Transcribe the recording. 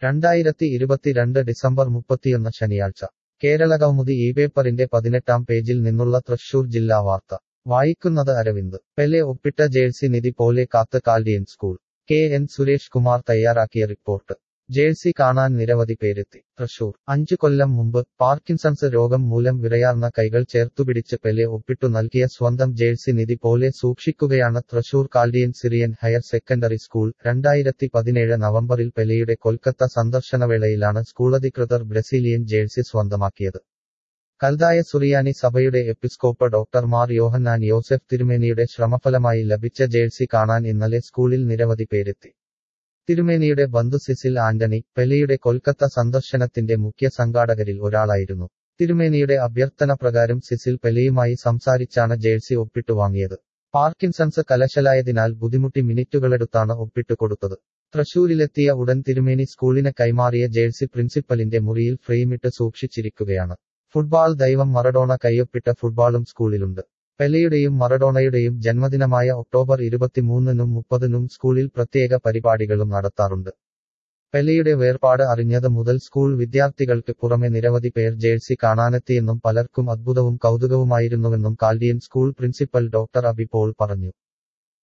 രണ്ടായിരത്തി ഇരുപത്തിരണ്ട് ഡിസംബർ മുപ്പത്തിയൊന്ന് ശനിയാഴ്ച കേരളകൗമുദി ഈ പേപ്പറിന്റെ പതിനെട്ടാം പേജിൽ നിന്നുള്ള തൃശൂർ ജില്ലാ വാർത്ത വായിക്കുന്നത് അരവിന്ദ് പെലെ ഒപ്പിട്ട ജേഴ്സി നിധി പോലെ കാത്ത് Chaldean school K N Suresh Kumar തയ്യാറാക്കിയ റിപ്പോർട്ട് ജേഴ്സി കാണാൻ നിരവധി പേരെത്തി തൃശൂർ അഞ്ചു കൊല്ലം മുമ്പ് പാർക്കിൻസൺസ് രോഗം മൂലം വിറയാർന്ന കൈകൾ ചേർത്തുപിടിച്ച് പെലെ ഒപ്പിട്ടു നൽകിയ സ്വന്തം ജേഴ്സി നിധി പോലെ സൂക്ഷിക്കുകയാണ് Thrissur Chaldean Syrian higher secondary school രണ്ടായിരത്തി പതിനേഴ് നവംബറിൽ പെലെയുടെ കൊൽക്കത്ത സന്ദർശനവേളയിലാണ് സ്കൂളധികൃതർ ബ്രസീലിയൻ ജേഴ്സി സ്വന്തമാക്കിയത് കൽതായ സുറിയാനി സഭയുടെ എപ്പിസ്കോപ്പ ഡോക്ടർ മാർ യോഹന്നാൻ യോസെഫ് തിരുമേനിയുടെ ശ്രമഫലമായി ലഭിച്ച ജേഴ്സി കാണാൻ ഇന്നലെ സ്കൂളിൽ നിരവധി പേരെത്തി തിരുമേനിയുടെ ബന്ധു സിസിൽ ആന്റണി പെലെയുടെ കൊൽക്കത്ത സന്ദർശനത്തിന്റെ മുഖ്യ സംഘാടകരിൽ ഒരാളായിരുന്നു തിരുമേനിയുടെ അഭ്യർത്ഥന പ്രകാരം സിസിൽ പെലെയുമായി സംസാരിച്ചാണ് ജേഴ്സി ഒപ്പിട്ടു വാങ്ങിയത് പാർക്കിൻസൺസ് കലശലായതിനാൽ ബുദ്ധിമുട്ടി മിനിറ്റുകളെടുത്താണ് ഒപ്പിട്ടു കൊടുത്തത് തൃശൂരിലെത്തിയ ഉടൻ തിരുമേനി സ്കൂളിന് കൈമാറിയ ജേഴ്സി പ്രിൻസിപ്പലിന്റെ മുറിയിൽ ഫ്രെയിമിട്ട് സൂക്ഷിച്ചിരിക്കുകയാണ് ഫുട്ബാൾ ദൈവം മറഡോണ കൈയൊപ്പിട്ട ഫുട്ബാളും സ്കൂളിലുണ്ട് പെലെയുടെയും മറഡോണയുടെയും ജന്മദിനമായ ഒക്ടോബർ ഇരുപത്തിമൂന്നിനും മുപ്പതിനും സ്കൂളിൽ പ്രത്യേക പരിപാടികളും നടത്താറുണ്ട് പെലെയുടെ വേർപാട് അറിഞ്ഞത് മുതൽ സ്കൂൾ വിദ്യാർത്ഥികൾക്ക് പുറമെ നിരവധി പേർ ജേഴ്സി കാണാനെത്തിയെന്നും പലർക്കും അദ്ഭുതവും കൗതുകവുമായിരുന്നുവെന്നും Chaldean school principal doctor Abi Paul പറഞ്ഞു